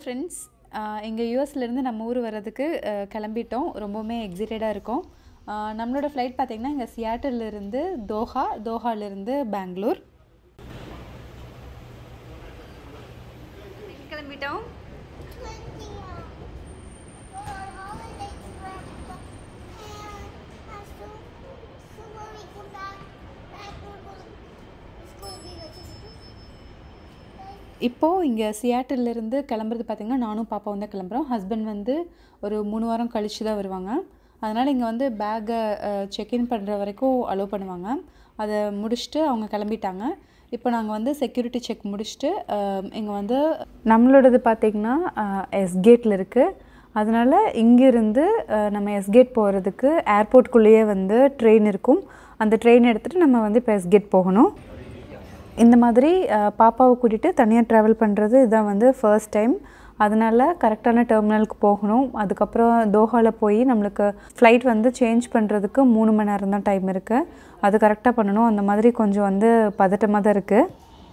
Friends இங்கே யூஎஸ்லேருந்து நம்ம ஊர் வர்றதுக்கு அஹ், கிளம்பிட்டோம் ரொம்பவுமே எக்ஸைட்டடாக இருக்கோம் அஹ், நம்மளோட ஃப்ளைட் பார்த்திங்கன்னா இங்கே சியாட்டிலிருந்து தோஹா தோஹாலேருந்து பெங்களூர் கிளம்பிட்டோம் இப்போது இங்கே சியாட்டிலிருந்து கிளம்புறது பார்த்திங்கன்னா நானும் பாப்பாவும் தான் கிளம்புறோம் ஹஸ்பண்ட் வந்து ஒரு மூணு வாரம் கழித்து தான் வருவாங்க அதனால் இங்கே வந்து பேக்கை செக்இன் பண்ணுற வரைக்கும் அலோவ் பண்ணுவாங்க அதை முடிச்சுட்டு அவங்க கிளம்பிட்டாங்க இப்போ நாங்கள் வந்து செக்யூரிட்டி செக் முடிச்சுட்டு இங்கே வந்து நம்மளோடது பார்த்திங்கன்னா எஸ்கேட்டில் இருக்குது அதனால் இங்கேருந்து நம்ம எஸ்கேட் போகிறதுக்கு ஏர்போர்ட்குள்ளேயே வந்து ட்ரெயின் இருக்கும் அந்த ட்ரெயின் எடுத்துகிட்டு நம்ம வந்து இப்போ எஸ்கேட் போகணும் இந்த மாதிரி அஹ், பாப்பாவை கூட்டிகிட்டு தனியாக ட்ராவல் பண்ணுறது இதான் வந்து ஃபர்ஸ்ட் டைம் அதனால் கரெக்டான டெர்மினலுக்கு போகணும் அதுக்கப்புறம் தோஹாவில் போய் நம்மளுக்கு ஃப்ளைட் வந்து சேஞ்ச் பண்ணுறதுக்கு மூணு மணி நேரம் தான் டைம் இருக்குது அது கரெக்டாக பண்ணணும் அந்த மாதிரி கொஞ்சம் வந்து பதட்டமாக தான் இருக்குது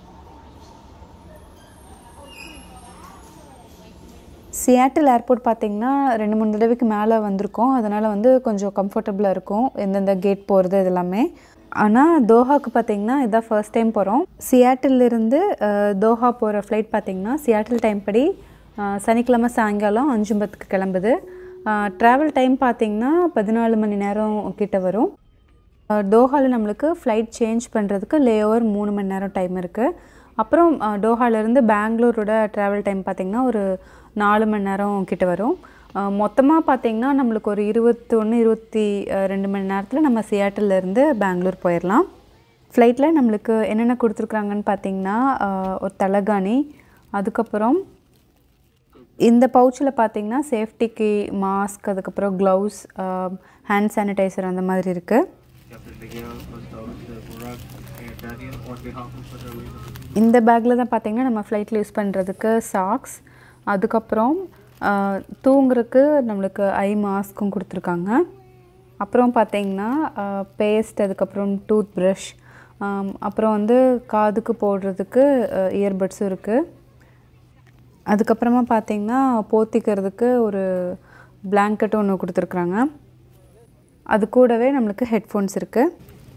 சியாட்டில் ஏர்போர்ட் பார்த்திங்கன்னா ரெண்டு மூணு தடவைக்கு மேலே வந்திருக்கோம் அதனால் வந்து கொஞ்சம் கம்ஃபர்டபுளாக இருக்கும் எந்தெந்த கேட் போகிறது இது எல்லாமே ஆனால் தோஹாக்கு பார்த்திங்கன்னா இதான் ஃபர்ஸ்ட் டைம் போகிறோம் சியாட்டிலிருந்து தோஹா போகிற ஃப்ளைட் பார்த்திங்கன்னா சியாட்டில் டைம் படி அஹ், சனிக்கிழமை சாயங்காலம் அஞ்சு பத்துக்கு கிளம்புது ட்ராவல் டைம் பார்த்திங்கன்னா பதினாலு மணி நேரம் கிட்ட வரும் டோஹாவில் நம்மளுக்கு ஃப்ளைட் சேஞ்ச் பண்ணுறதுக்கு லே ஓவர் மூணு மணி நேரம் டைம் இருக்குது அப்புறம் டோஹாலேருந்து பெங்களூரோட ட்ராவல் டைம் பார்த்திங்கன்னா ஒரு நாலு மணி நேரம் கிட்ட வரும் மொத்தமாக பார்த்திங்கன்னா நம்மளுக்கு ஒரு இருபத்தி ஒன்று இருபத்தி அஹ், ரெண்டு மணி நேரத்தில் நம்ம சியாட்டிலேருந்து பெங்களூர் போயிடலாம் ஃப்ளைட்டில் நம்மளுக்கு என்னென்ன கொடுத்துருக்குறாங்கன்னு பார்த்திங்கன்னா அஹ், ஒரு தலகாணி அதுக்கப்புறம் இந்த பவுச்சில் பார்த்தீங்கன்னா சேஃப்டிக்கு மாஸ்க் அதுக்கப்புறம் க்ளவுஸ் ஹேண்ட் சானிடைசர் அந்த மாதிரி இருக்குது Captain Miguel Mustafa Burak and Daniel on behalf of Federal University. இந்த பேக்கில் தான் பார்த்தீங்கன்னா நம்ம ஃப்ளைட்டில் யூஸ் பண்ணுறதுக்கு சாக்ஸ் அதுக்கப்புறம் ஆஹ், தூங்குறதுக்கு நம்மளுக்கு ஐ மாஸ்க்கும் கொடுத்துருக்காங்க அப்புறம் பார்த்தீங்கன்னா பேஸ்ட் அதுக்கப்புறம் டூத் ப்ரஷ் அப்புறம் வந்து காதுக்கு போடுறதுக்கு இயர்பட்ஸும் இருக்குது அதுக்கப்புறமா பார்த்தீங்கன்னா போத்திக்கிறதுக்கு ஒரு blanket ஒன்று கொடுத்துருக்குறாங்க அது கூடவே நம்மளுக்கு ஹெட்ஃபோன்ஸ் இருக்குது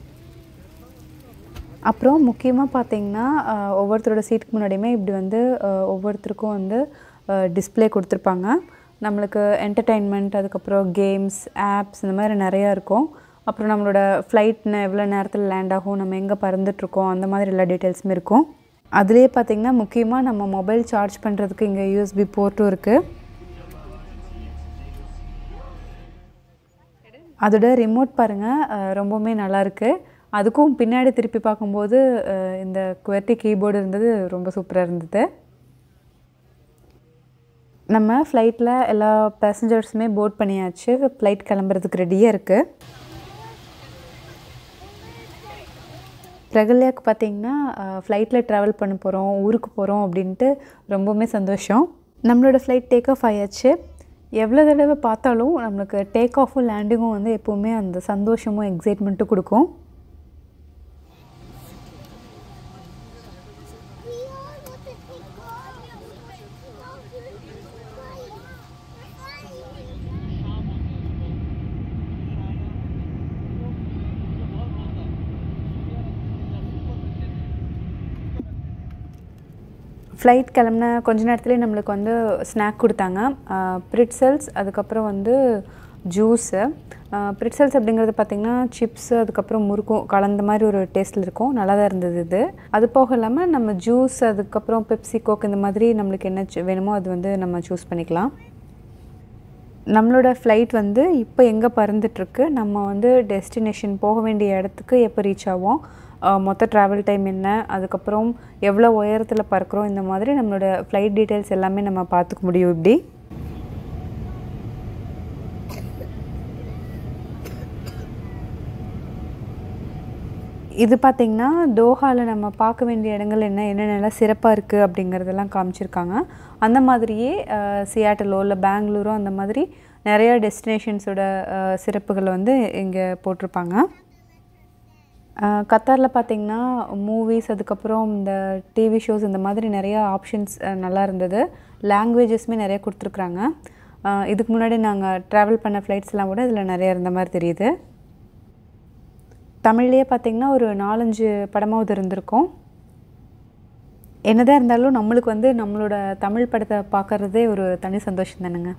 அப்புறம் முக்கியமாக பார்த்தீங்கன்னா அஹ், ஒவ்வொருத்தரோட சீட்டுக்கு முன்னாடியுமே இப்படி வந்து அஹ், ஒவ்வொருத்தருக்கும் வந்து டிஸ்ப்ளே கொடுத்துருப்பாங்க நம்மளுக்கு என்டர்டெயின்மெண்ட் அதுக்கப்புறம் கேம்ஸ் ஆப்ஸ் இந்த மாதிரி நிறையா இருக்கும் அப்புறம் நம்மளோட ஃப்ளைட்னு எவ்வளோ நேரத்தில் லேண்ட் ஆகும் நம்ம எங்கே பறந்துட்டுருக்கோம் அந்த மாதிரி எல்லா டீட்டெயில்ஸுமே இருக்கும் அதுலேயே பார்த்தீங்கன்னா முக்கியமாக நம்ம மொபைல் சார்ஜ் பண்ணுறதுக்கு இங்கே யூஎஸ்பி போர்ட்டும் இருக்குது அதோட ரிமோட் பாருங்கள் ரொம்பவுமே நல்லா இருக்கு அதுக்கும் பின்னாடி திருப்பி பார்க்கும்போது அஹ், இந்த குவர்ட்டி கீபோர்டு இருந்தது ரொம்ப சூப்பராக இருந்தது நம்ம ஃப்ளைட்டில் எல்லா பேசஞ்சர்ஸுமே போர்ட் பண்ணியாச்சு ஃப்ளைட் கிளம்புறதுக்கு ரெடியாக இருக்குது பிரகல்யாவுக்கு பார்த்தீங்கன்னா ஃப்ளைட்டில் ட்ராவல் பண்ண போகிறோம் ஊருக்கு போகிறோம் அப்படின்ட்டு ரொம்பவுமே சந்தோஷம் நம்மளோட ஃப்ளைட் டேக் ஆஃப் ஆயாச்சு எவ்வளோ தடவை பார்த்தாலும் நம்மளுக்கு டேக் ஆஃபும் லேண்டிங்கும் வந்து எப்போவுமே அந்த சந்தோஷமும் எக்ஸைட்மெண்ட்டும் கொடுக்கும் ஃப்ளைட் கிளம்புன கொஞ்ச நேரத்துலேயே நம்மளுக்கு வந்து ஸ்நாக் கொடுத்தாங்க ப்ரிட்சல்ஸ் அதுக்கப்புறம் வந்து ஜூஸு ப்ரிட்சல்ஸ் அப்படிங்கிறது பார்த்திங்கன்னா சிப்ஸு அதுக்கப்புறம் முறுக்கும் கலந்த மாதிரி ஒரு டேஸ்ட்டில் இருக்கும் நல்லா தான் இருந்தது இது அது போக இல்லாமல் நம்ம ஜூஸ் அதுக்கப்புறம் பெப்சி கோக் இந்த மாதிரி நம்மளுக்கு என்ன ச்சு- வேணுமோ அது வந்து நம்ம சூஸ் பண்ணிக்கலாம் நம்மளோட ஃப்ளைட் வந்து இப்போ எங்கே பறந்துட்டுருக்கு நம்ம வந்து டெஸ்டினேஷன் போக வேண்டிய இடத்துக்கு எப்போ ரீச் ஆகும் அஹ் மொத்த ட்ராவல் டைம் என்ன அதுக்கப்புறம் எவ்வளோ உயரத்தில் பறக்கிறோம் இந்த மாதிரி நம்மளோட ஃப்ளைட் டீட்டெயில்ஸ் எல்லாமே நம்ம பார்த்துக்க முடியும் இப்படி இது பார்த்திங்கன்னா தோஹாவில் நம்ம பார்க்க வேண்டிய இடங்கள் என்ன என்னென்னலாம் சிறப்பாக இருக்குது அப்படிங்கிறதெல்லாம் காமிச்சிருக்காங்க அந்த மாதிரியே அஹ், சியாட்டலோ இல்லை பெங்களூரோ அந்த மாதிரி நிறையா டெஸ்டினேஷன்ஸோட சிறப்புகளை வந்து இங்கே போட்டிருப்பாங்க கத்தாரில் பார்த்தீங்கன்னா மூவிஸ் அதுக்கப்புறம் இந்த டிவி ஷோஸ் இந்த மாதிரி நிறையா ஆப்ஷன்ஸ் நல்லா இருந்தது லாங்குவேஜஸ்மே நிறைய கொடுத்துருக்குறாங்க அஹ் இதுக்கு முன்னாடி நாங்கள் ட்ராவல் பண்ண ஃப்ளைட்ஸ்லாம் கூட இதில் நிறைய இருந்த மாதிரி தெரியுது தமிழ்லேயே பார்த்தீங்கன்னா ஒரு நாலஞ்சு படமாவது இருந்திருக்கும் என்னதான் இருந்தாலும் நம்மளுக்கு வந்து நம்மளோட தமிழ் படத்தை பார்க்கறதே ஒரு தனி சந்தோஷம் தானுங்க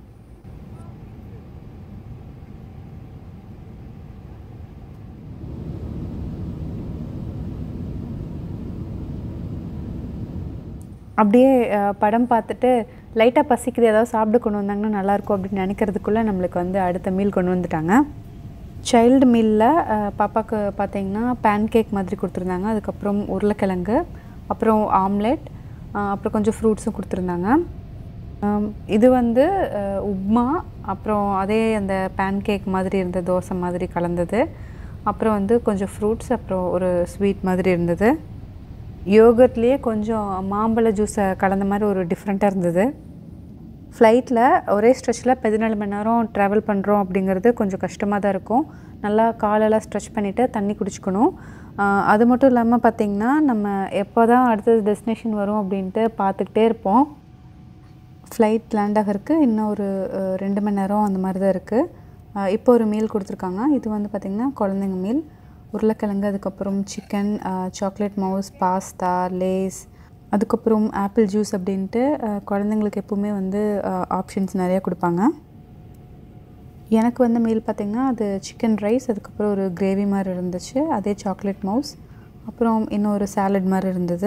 அப்படியே அஹ், படம் பார்த்துட்டு லைட்டாக பசிக்குது ஏதாவது சாப்பிட கொண்டு வந்தாங்கன்னா நல்லாயிருக்கும் அப்படின்னு நினைக்கிறதுக்குள்ளே நம்மளுக்கு வந்து அடுத்த மீல் கொண்டு வந்துட்டாங்க சைல்டு மீலில் பாப்பாவுக்கு பார்த்தீங்கன்னா பேன் கேக் மாதிரி கொடுத்துருந்தாங்க அதுக்கப்புறம் உருளைக்கிழங்கு அப்புறம் ஆம்லெட் அப்புறம் கொஞ்சம் ஃப்ரூட்ஸும் கொடுத்துருந்தாங்க ஆம், இது வந்து அஹ், உப்மா அப்புறம் அதே அந்த பேன் கேக் மாதிரி இருந்த தோசை மாதிரி கலந்தது அப்புறம் வந்து கொஞ்சம் ஃப்ரூட்ஸ் அப்புறம் ஒரு ஸ்வீட் மாதிரி இருந்தது யோகர்ட்லேயே கொஞ்சம் மாம்பழ ஜூஸை கலந்த மாதிரி ஒரு டிஃப்ரெண்ட்டாக இருந்தது ஃப்ளைட்டில் ஒரே ஸ்ட்ரெச்சில் பதினாலு மணி நேரம் ட்ராவல் பண்ணுறோம் அப்படிங்கிறது கொஞ்சம் கஷ்டமாக தான் இருக்கும் நல்லா காலெல்லாம் ஸ்ட்ரெச் பண்ணிவிட்டு தண்ணி குடிச்சுக்கணும் ஆஹ் அது மட்டும் இல்லாமல் பார்த்திங்கன்னா நம்ம எப்போ தான் அடுத்தது டெஸ்டினேஷன் வரும் அப்படின்ட்டு பார்த்துக்கிட்டே இருப்போம் ஃப்ளைட் லேண்ட் ஆகிறதுக்கு இன்னும் ஒரு அஹ், ரெண்டு மணி நேரம் அந்த மாதிரி தான் இருக்குது இப்போ ஒரு மீல் கொடுத்துருக்காங்க இது வந்து பார்த்திங்கன்னா குழந்தைங்க மீல் உருளைக்கிழங்கு அதுக்கப்புறம் chicken chocolate mousse pasta Lay's அதுக்கப்புறம் ஆப்பிள் ஜூஸ் அப்படின்ட்டு அஹ், குழந்தைங்களுக்கு எப்பவுமே வந்து ஆப்ஷன்ஸ் நிறையா கொடுப்பாங்க எனக்கு வந்த மீல் பார்த்திங்கன்னா அது சிக்கன் ரைஸ் அதுக்கப்புறம் ஒரு கிரேவி மாதிரி இருந்துச்சு அதே சாக்லேட் மவுஸ் அப்புறம் இன்னொரு சாலட் மாதிரி இருந்தது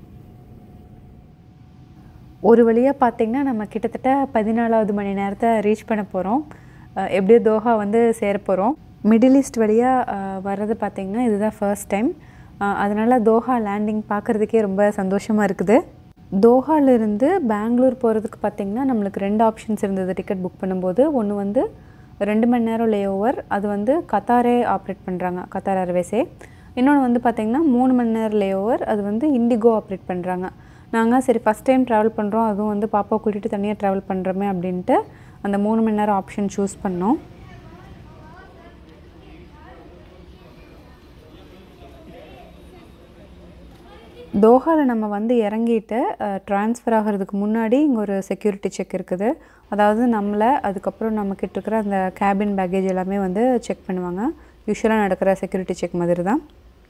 ஒரு வழியாக பார்த்தீங்கன்னா நம்ம கிட்டத்தட்ட பதினாலாவது மணி நேரத்தை ரீச் பண்ண போகிறோம் எப்படியோ தோஹா வந்து சேர போகிறோம் மிடில் ஈஸ்ட் வழியாக வர்றது பார்த்திங்கன்னா இதுதான் ஃபர்ஸ்ட் டைம் அதனால் தோஹா லேண்டிங் பார்க்குறதுக்கே ரொம்ப சந்தோஷமாக இருக்குது தோஹாலேருந்து பெங்களூர் போகிறதுக்கு பார்த்திங்கன்னா நம்மளுக்கு ரெண்டு ஆப்ஷன்ஸ் இருந்தது டிக்கெட் புக் பண்ணும்போது ஒன்று வந்து ரெண்டு மணி நேரம் லே ஓவர் அது வந்து கத்தாரே ஆப்ரேட் பண்ணுறாங்க கத்தார் ஏர்வேஸே இன்னொன்று வந்து பார்த்திங்கன்னா மூணு மணி நேரம் லே ஓவர் அது வந்து இண்டிகோ ஆப்ரேட் பண்ணுறாங்க நாங்கள் சரி ஃபஸ்ட் டைம் ட்ராவல் பண்ணுறோம் அதுவும் வந்து பாப்பா கூட்டிகிட்டு தனியாக ட்ராவல் பண்ணுறோமே அப்படின்ட்டு அந்த மூணு மணி நேரம் ஆப்ஷன் சூஸ் பண்ணோம் தோஹாவில் நம்ம வந்து இறங்கிட்டு ட்ரான்ஸ்ஃபர் ஆகிறதுக்கு முன்னாடி இங்கே ஒரு செக்யூரிட்டி செக் இருக்குது அதாவது நம்மளை அதுக்கப்புறம் நம்மக்கிட்ட இருக்கிற அந்த கேபின் பேக்கேஜ் எல்லாமே வந்து செக் பண்ணுவாங்க யூஸ்வலாக நடக்கிற செக்யூரிட்டி செக் மாதிரி தான்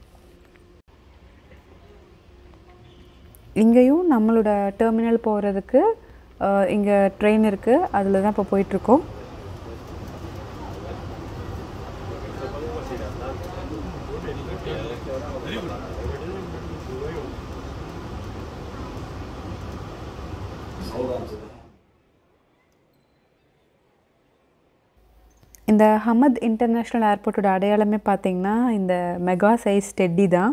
இங்கேயும் நம்மளோட டெர்மினல் போகிறதுக்கு இங்கே ட்ரெயின் இருக்குது அதில் தான் இப்போ போயிட்டுருக்கோம் இந்த ஹமத் இன்டர்நேஷ்னல் ஏர்போர்ட்டோட அடையாளமே பார்த்தீங்கன்னா இந்த மெகா சைஸ் டெட்டி தான்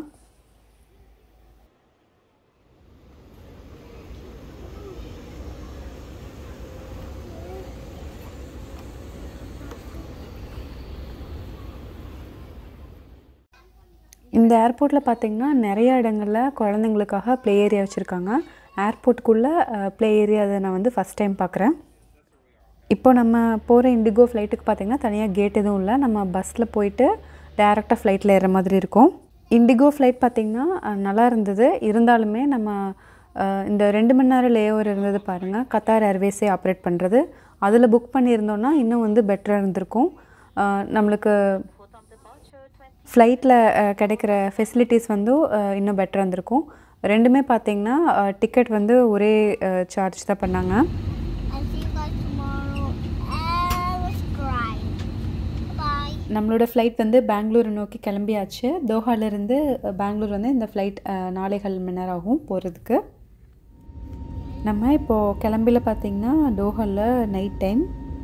இந்த ஏர்போர்ட்டில் பார்த்தீங்கன்னா நிறைய இடங்களில் குழந்தைங்களுக்காக ப்ளே ஏரியா வச்சுருக்காங்க ஏர்போர்ட்டுக்குள்ளே ப்ளே ஏரியா அதை நான் வந்து ஃபஸ்ட் டைம் பார்க்குறேன் இப்போ நம்ம போகிற இண்டிகோ ஃப்ளைட்டுக்கு பார்த்தீங்கன்னா தனியாக கேட் எதுவும் இல்லை நம்ம பஸ்ஸில் போயிட்டு டேரெக்டாக ஃப்ளைட்டில் ஏற மாதிரி இருக்கும் இண்டிகோ ஃப்ளைட் பார்த்திங்கன்னா அஹ், நல்லா இருந்தது இருந்தாலுமே நம்ம அஹ், இந்த ரெண்டு மணி நேரம் லேஓவர் இருந்தது பாருங்கள் கத்தார் ஏர்வேஸே ஆப்ரேட் பண்ணுறது அதில் புக் பண்ணியிருந்தோன்னா இன்னும் வந்து பெட்டராக இருந்திருக்கும் அஹ், நம்மளுக்கு ஃப்ளைட்டில் கிடைக்கிற ஃபெசிலிட்டிஸ் வந்து அஹ், இன்னும் பெட்டராக இருந்திருக்கும் ரெண்டுமே பார்த்தீங்கன்னா டிக்கெட் வந்து ஒரே சார்ஜ் தான் பண்ணாங்க I'll see you guys tomorrow. I was crying. Bye. நம்மளோட ஃப்ளைட் வந்து பெங்களூரை நோக்கி கிளம்பியாச்சு தோஹாலேருந்து பெங்களூர் வந்து இந்த ஃப்ளைட் நாளைகள் மணி நேரம் ஆகும் போகிறதுக்கு நம்ம இப்போது கிளம்பில பார்த்தீங்கன்னா தோஹாவில் நைட் டைம்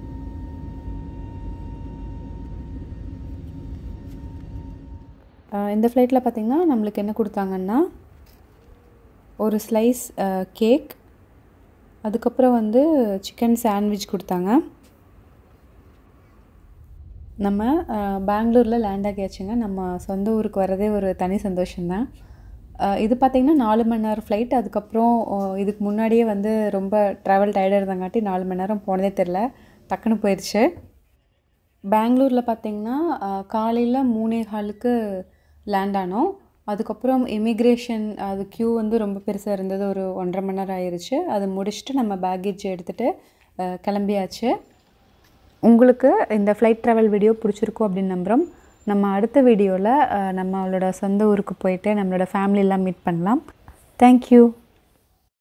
இந்த ஃப்ளைட்டில் பார்த்தீங்கன்னா நம்மளுக்கு என்ன கொடுத்தாங்கன்னா ஒரு ஸ்லைஸ் கேக் அதுக்கப்புறம் வந்து சிக்கன் சாண்ட்விச் கொடுத்தாங்க நம்ம பெங்களூரில் லேண்ட் ஆகியாச்சுங்க நம்ம சொந்த ஊருக்கு வரதே ஒரு தனி சந்தோஷம்தான் அஹ் இது பார்த்திங்கன்னா நாலு மணி நேரம் ஃப்ளைட் அதுக்கப்புறம் அஹ் இதுக்கு முன்னாடியே வந்து ரொம்ப ட்ராவல் டயர்டாக இருந்தங்காட்டி நாலு மணி நேரம் போனதே தெரில டக்குன்னு போயிடுச்சு பெங்களூரில் பார்த்திங்கன்னா காலையில் மூணே காலுக்கு லேண்ட் ஆனோம் அதுக்கப்புறம் இமிக்ரேஷன் அது க்யூ வந்து ரொம்ப பெருசாக இருந்தது ஒரு ஒன்றரை மணி நேரம் ஆயிருச்சு அதை முடிச்சுட்டு நம்ம பேக்கேஜ் எடுத்துகிட்டு கிளம்பியாச்சு உங்களுக்கு இந்த ஃப்ளைட் ட்ராவல் வீடியோ பிடிச்சிருக்கும் அப்படின்னு நம்புகிறோம் நம்ம அடுத்த வீடியோவில் நம்மளோட சொந்த ஊருக்கு போயிட்டு நம்மளோட ஃபேமிலியெல்லாம் மீட் பண்ணலாம் தேங்க்யூ